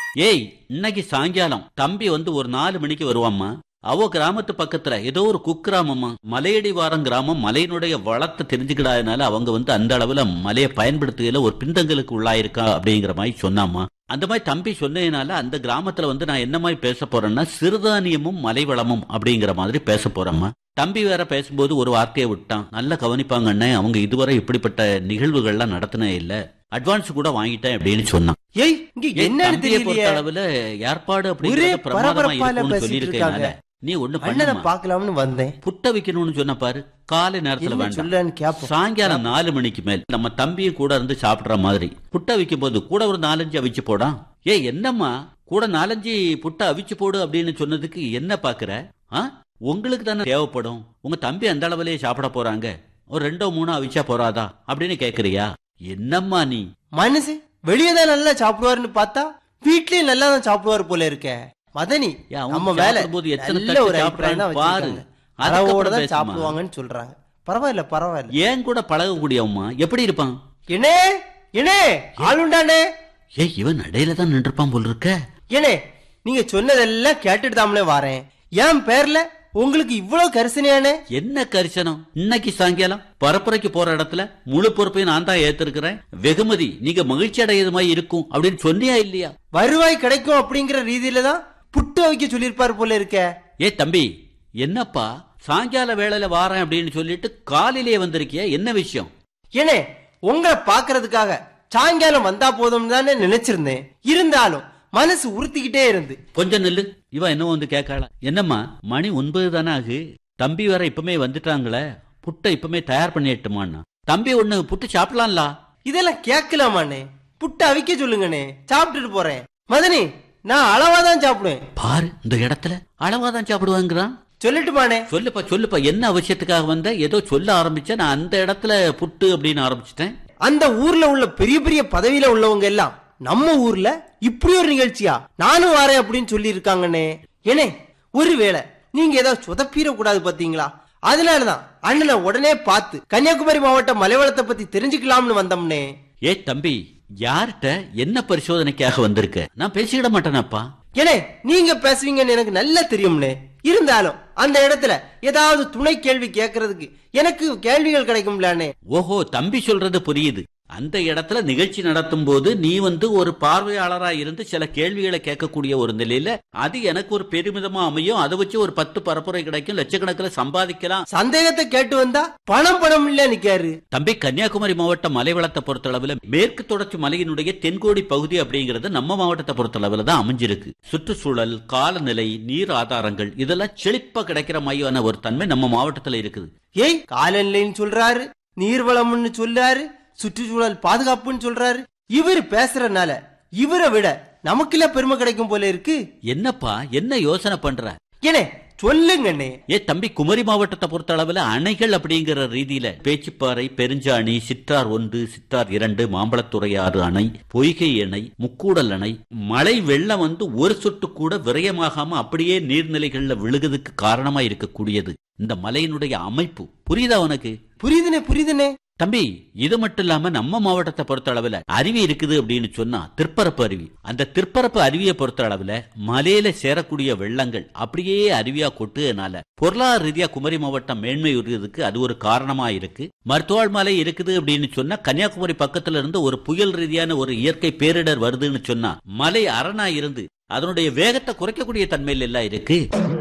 ஏய் இன்னைக்கு சாயங்காலம் தம்பி வந்து ஒரு நாலு மணிக்கு வருவாம்மா அவ கிராமத்து பக்கத்துல ஏதோ ஒரு குக்கிராமம்மா மலையடி வாரம் கிராமம் மலையினுடைய வளத்தை தெரிஞ்சுக்கிடாதனால அவங்க வந்து அந்த அளவுல மலையை பயன்படுத்துகையில ஒரு பின்தங்களுக்கு உள்ளாயிருக்கா அப்படிங்கிற மாதிரி சொன்னாம்மா அந்த மாதிரி தம்பி சொன்னதுனால அந்த கிராமத்துல வந்து நான் என்ன மாதிரி பேச போறேன்னா சிறுதானியமும் மலை வளமும் அப்படிங்கிற மாதிரி பேச போறேம்மா தம்பி வேற பேசும்போது ஒரு வார்த்தையை விட்டான் நல்லா கவனிப்பாங்க அண்ணே அவங்க இதுவரை இப்படிப்பட்ட நிகழ்வுகள்லாம் நடத்தினே இல்ல அட்வான்ஸ் கூட வாங்கிட்டேன் அப்படின்னு சொன்னான் ஏய் இங்க ஏன் என்னன்னு தம்பியை பொறுத்த தெரியலையே அளவுல ஏற்பாடு ஒரே அப்படிங்கிறது பிரமாதமா பரபரப்பால இருக்கும்னு பேசிட்டு சொல்லியிருக்கேனால இருக்காங்க. நீ ஒண்ணு அண்ணனை பண்ணுமா பாக்கலாம்னு வந்தேன் புட்ட வைக்கணும்னு சொன்ன பாரு காலை நேரத்துல என்ன வேண்டாம் சொல்லன்னு கேப்போம் சாயங்காலம் நாலு மணிக்கு மேல் நம்ம தம்பியும் கூட இருந்து சாப்பிடுற மாதிரி புட்ட வைக்கும் போது கூட ஒரு நாலஞ்சு அவிச்சு போடா ஏய் என்னம்மா கூட நாலஞ்சு புட்ட அவிச்சு போடு அப்படின்னு சொன்னதுக்கு என்ன பாக்குற ஆ உங்களுக்கு தானே தேவைப்படும் உங்க தம்பி அந்த அளவுலயே சாப்பிட போறாங்க ஒரு ரெண்டோ மூணோ அவிச்சா போறாதா அப்படின்னு கேக்குறியா என்னம்மா நீ மனுஷன் வெளியே தான் நல்லா சாப்பிடுவாருன்னு பார்த்தா வீட்லயும் நல்லா தான் சாப்பிடுவாரு போல இருக்க மதனி ஏன் அவங்க நம்ம மேல சாப்பிடும்போது எத்தனை நல்ல தட்டு ஒரு அபிப்பிராயம் தான் சாப்பிடுறான்னு பாரு. வச்சிருக்காங்க அளவோட அதுக்கப்புறம் தான் பேசுமா. சாப்பிடுவாங்கன்னு சொல்றாங்க பரவாயில்ல பரவாயில்ல ஏன் கூட பழகக்கூடியவம்மா எப்படி இருப்பான் என்னே என்னே ஆளுண்டானே ஏய் இவன் நடையில தான் நின்றுப்பான் போல் இருக்க ஏனே நீங்க சொன்னதெல்லாம் கேட்டுட்டு தாமலே வாரேன் என் பேர்ல உங்களுக்கு இவ்வளவு கரிசனையானே என்ன கரிசனம் இன்னைக்கு சாயங்காலம் பரப்புரைக்கு போற இடத்துல முழு பொறுப்பையும் நான் தான் ஏத்திருக்கிறேன் வெகுமதி நீங்க மகிழ்ச்சி அடையது மாதிரி இருக்கும் அப்படின்னு சொன்னியா இல்லையா வருவாய் கிடைக்கும் அப்படிங்கிற ரீதியில தான் புட்டு வைக்க சொல்லியிருப்பாரு போல இருக்க ஏ தம்பி என்னப்பா சாயங்கால வேளையில வாரேன் அப்படின்னு சொல்லிட்டு காலையிலேயே வந்திருக்கியா என்ன விஷயம் ஏனே உங்களை பாக்குறதுக்காக சாயங்காலம் வந்தா போதும்னு தானே நினைச்சிருந்தேன் இருந்தாலும் மனசு உறுத்திக்கிட்டே இருந்து கொஞ்சம் நில்லு இவன் என்ன வந்து கேட்கல என்னம்மா மணி ஒன்பது தானே ஆகு தம்பி வேற இப்பமே வந்துட்டாங்களே புட்டை இப்பமே தயார் பண்ணிட்டுமான்னா தம்பி ஒண்ணு புட்டு சாப்பிடலாம்ல இதெல்லாம் கேட்கலாமாண்ணே புட்டு அவிக்க சொல்லுங்கண்ணே சாப்பிட்டுட்டு போறேன் மதனி நான் அளவா தான் சாப்பிடுவேன் பாரு இந்த இடத்துல அளவாதான் சாப்பிடுவாங்கிறான் சொல்லட்டுமாண்ணே சொல்லுப்பா சொல்லுப்பா என்ன அவசியத்துக்காக வந்த ஏதோ சொல்ல ஆரம்பிச்ச நான் அந்த இடத்துல புட்டு அப்படின்னு ஆரம்பிச்சிட்டேன் அந்த ஊர்ல உள்ள பெரிய பெரிய பதவியில உள்ளவங்க எல்லாம் நம்ம ஊர்ல இப்படி ஒரு நிகழ்ச்சியா நானும் வரேன் அப்படின்னு சொல்லி இருக்காங்கண்ணே ஏனே ஒருவேளை நீங்க ஏதாவது சொதப்பீர கூடாது பாத்தீங்களா அதனாலதான் அண்ணனை உடனே பார்த்து கன்னியாகுமரி மாவட்ட மலைவளத்தை பத்தி தெரிஞ்சுக்கலாம்னு வந்தோம்னே ஏ தம்பி யார்கிட்ட என்ன பரிசோதனைக்காக வந்திருக்க நான் பேசிக்கிட மாட்டேனப்பா ஏனே நீங்க பேசுவீங்கன்னு எனக்கு நல்லா தெரியும்னே இருந்தாலும் அந்த இடத்துல ஏதாவது துணை கேள்வி கேட்கறதுக்கு எனக்கு கேள்விகள் கிடைக்கும்லானே ஓஹோ தம்பி சொல்றது புரியுது அந்த இடத்துல நிகழ்ச்சி நடத்தும் போது நீ வந்து ஒரு பார்வையாளரா இருந்து சில கேள்விகளை கேட்கக்கூடிய ஒரு நிலையில அது எனக்கு ஒரு பெருமிதமா அமையும் அதை வச்சு ஒரு பத்து பரப்புரை கிடைக்கும் லட்சக்கணக்கில் சம்பாதிக்கலாம் சந்தேகத்தை கேட்டு வந்தா பணம் பணம் இல்ல நிக்காரு தம்பி கன்னியாகுமரி மாவட்ட மலைவளத்தை பொறுத்தளவுல மேற்கு தொடர்ச்சி மலையினுடைய தென்கோடி பகுதி அப்படிங்கிறது நம்ம மாவட்டத்தை பொறுத்தளவுல தான் அமைஞ்சிருக்கு சுற்றுச்சூழல் காலநிலை நீர் ஆதாரங்கள் இதெல்லாம் செழிப்பா கிடைக்கிற மாதிரியான ஒரு தன்மை நம்ம மாவட்டத்துல இருக்குது ஏய் காலநிலைன்னு சொல்றாரு நீர்வளம்னு சொல்றாரு சுற்றுச்சூழல் பாதுகாப்புன்னு சொல்றாரு இவர் பேசுறதுனால இவரை விட நமக்குள்ள பெருமை கிடைக்கும் போல இருக்கு என்னப்பா என்ன யோசனை பண்ற ஏனே சொல்லுங்கண்ணே ஏ தம்பி குமரி மாவட்டத்தை பொறுத்த அளவுல அணைகள் அப்படிங்கிற ரீதியில பேச்சிப்பாறை பெருஞ்சாணி சிற்றார் ஒன்று சிற்றார் இரண்டு மாம்பழத்துறையாறு அணை பொய்கை அணை முக்கூடல் அணை மழை வெள்ளம் வந்து ஒரு சொட்டு கூட விரயமாகாம அப்படியே நீர்நிலைகள்ல விழுகுறதுக்கு காரணமா இருக்கக்கூடியது இந்த மலையினுடைய அமைப்பு புரியுதா உனக்கு புரியுதுனே புரியுதுனே தம்பி இது மட்டும் இல்லாம நம்ம மாவட்டத்தை பொறுத்த அளவுல அருவி இருக்குது அப்படின்னு சொன்னா திற்பரப்பு அருவி அந்த திற்பரப்பு அருவியை பொறுத்த அளவுல மலையில சேரக்கூடிய வெள்ளங்கள் அப்படியே அருவியா கொட்டுறதுனால பொருளாதார ரீதியா குமரி மாவட்டம் மேன்மை உறுதிக்கு அது ஒரு காரணமா இருக்கு மருத்துவாள் மலை இருக்குது அப்படின்னு சொன்னா கன்னியாகுமரி பக்கத்துல இருந்து ஒரு புயல் ரீதியான ஒரு இயற்கை பேரிடர் வருதுன்னு சொன்னா மலை அரணா இருந்து அதனுடைய வேகத்தை குறைக்கக்கூடிய தன்மையில எல்லாம் இருக்கு